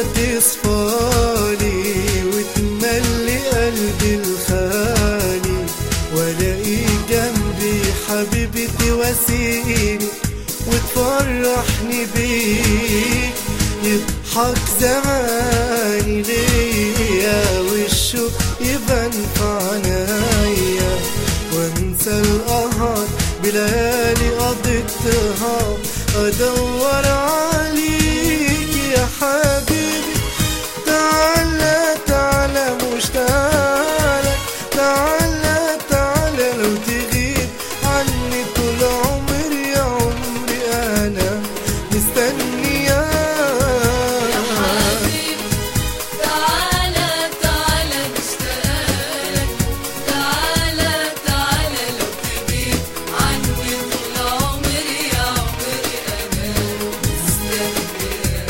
تصفالي وتملي قلبي الخالي والاقي جنبي حبيبتي وسيلي وتفرحني بيك يضحك زماني ليا والشوق يبان في عنايا وانسى القهر بليالي قضيتها ادور عليك يا حبيبي تعالى تعالى مشتاقلك تعالى تعالى لو تغيب عني طول عمري يا عمري انا مستنياك تعالى تعالى مشتاقلك تعالى تعالى لو تغيب عني طول عمري يا عمري أنا مستنياك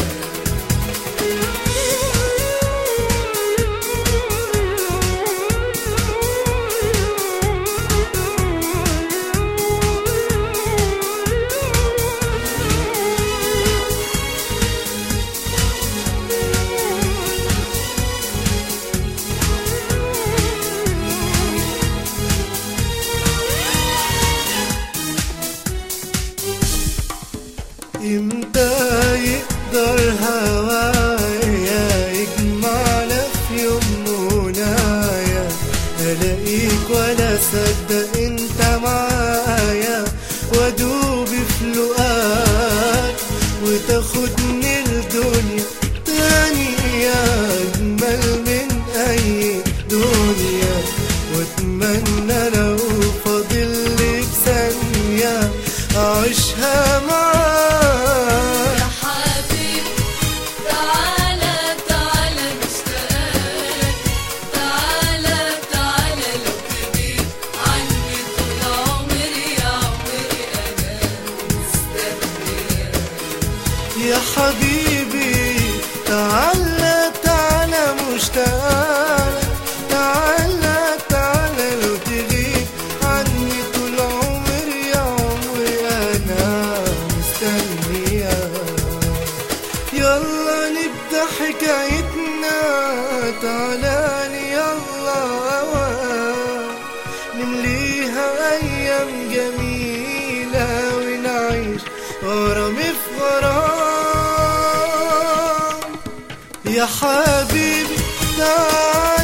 امتى يقدر هوايا يجمعنا في يوم منايا الاقيك ولا صدق انت معايا وادوب في لقاك وتاخدني الدنيا تاني يا اجمل من اي دنيا واتمنى لو فاضل لي ثانيه اعيشها معاك يا حبيبي تعالى تعالى مشتاقلك تعالى تعالى لو تغيب عني طول عمري يا عمري أنا مستنياك يا حبيبي تعالى تعالى مشتاقلك تعالى تعالى لو تغيب عني طول عمري يا عمري انا مستنياك يلا نبدا حكايتنا تعالى لي يلا نمليها ايام جميله ونعيش غرام في غرام يا حبيبي تعال